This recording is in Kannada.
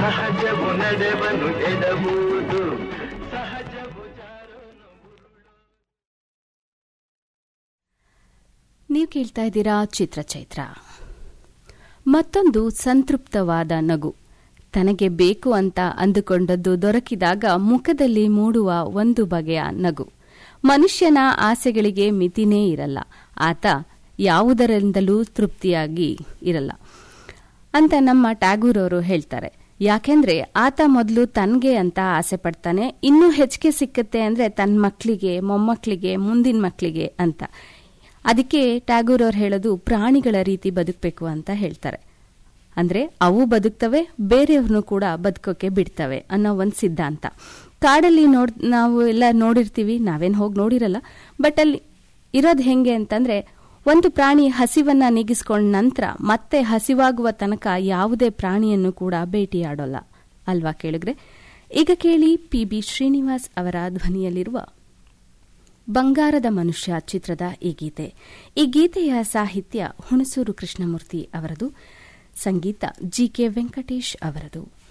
ಸಹಜವು ನಡೆವನು ಎಡಬಹುದು ಸಹಜವು ಜಾರನು ನೀವು ಕೇಳ್ತಾ ಇದ್ದೀರಾ ಚಿತ್ರಚೈತ್ರ ಮತ್ತೊಂದು ಸಂತೃಪ್ತವಾದ ನಗು ತನಗೆ ಬೇಕು ಅಂತ ಅಂದುಕೊಂಡದ್ದು ದೊರಕಿದಾಗ ಮುಖದಲ್ಲಿ ಮೂಡುವ ಒಂದು ಬಗೆಯ ನಗು ಮನುಷ್ಯನ ಆಸೆಗಳಿಗೆ ಮಿತಿನೇ ಇರಲ್ಲ ಆತ ಯಾವುದರಿಂದಲೂ ತೃಪ್ತಿಯಾಗಿ ಇರಲ್ಲ ಅಂತ ನಮ್ಮ ಟ್ಯಾಗೂರ್ ಅವರು ಹೇಳ್ತಾರೆ ಯಾಕೆಂದ್ರೆ ಆತ ಮೊದಲು ತನ್ಗೆ ಅಂತ ಆಸೆ ಪಡ್ತಾನೆ ಇನ್ನೂ ಹೆಚ್ಚಿಗೆ ಸಿಕ್ಕತ್ತೆ ಅಂದ್ರೆ ತನ್ನ ಮಕ್ಕಳಿಗೆ ಮೊಮ್ಮಕ್ಕಳಿಗೆ ಮುಂದಿನ ಮಕ್ಕಳಿಗೆ ಅಂತ ಅದಕ್ಕೆ ಟ್ಯಾಗೂರ್ ಅವ್ರು ಹೇಳೋದು ಪ್ರಾಣಿಗಳ ರೀತಿ ಬದುಕಬೇಕು ಅಂತ ಹೇಳ್ತಾರೆ ಅಂದ್ರೆ ಅವು ಬದುಕ್ತವೆ ಬೇರೆಯವ್ರನ್ನು ಕೂಡ ಬದುಕೋಕೆ ಬಿಡ್ತವೆ ಅನ್ನೋ ಒಂದು ಸಿದ್ಧಾಂತ ಕಾಡಲ್ಲಿ ನೋಡ್ ನಾವು ಎಲ್ಲ ನೋಡಿರ್ತೀವಿ ನಾವೇನು ಹೋಗಿ ನೋಡಿರಲ್ಲ ಬಟ್ ಅಲ್ಲಿ ಇರೋದು ಹೆಂಗೆ ಅಂತಂದ್ರೆ ಒಂದು ಪ್ರಾಣಿ ಹಸಿವನ್ನ ನೀಗಿಸ್ಕೊಂಡ ನಂತರ ಮತ್ತೆ ಹಸಿವಾಗುವ ತನಕ ಯಾವುದೇ ಪ್ರಾಣಿಯನ್ನು ಕೂಡ ಭೇಟಿಯಾಡೋಲ್ಲ ಅಲ್ವಾ ಕೇಳಿದ್ರೆ ಈಗ ಕೇಳಿ ಪಿ ಬಿ ಶ್ರೀನಿವಾಸ್ ಅವರ ಧ್ವನಿಯಲ್ಲಿರುವ ಬಂಗಾರದ ಮನುಷ್ಯ ಚಿತ್ರದ ಈ ಗೀತೆ ಈ ಗೀತೆಯ ಸಾಹಿತ್ಯ ಹುಣಸೂರು ಕೃಷ್ಣಮೂರ್ತಿ ಅವರದು ಸಂಗೀತ ಜಿ ಕೆ ವೆಂಕಟೇಶ್ ಅವರದು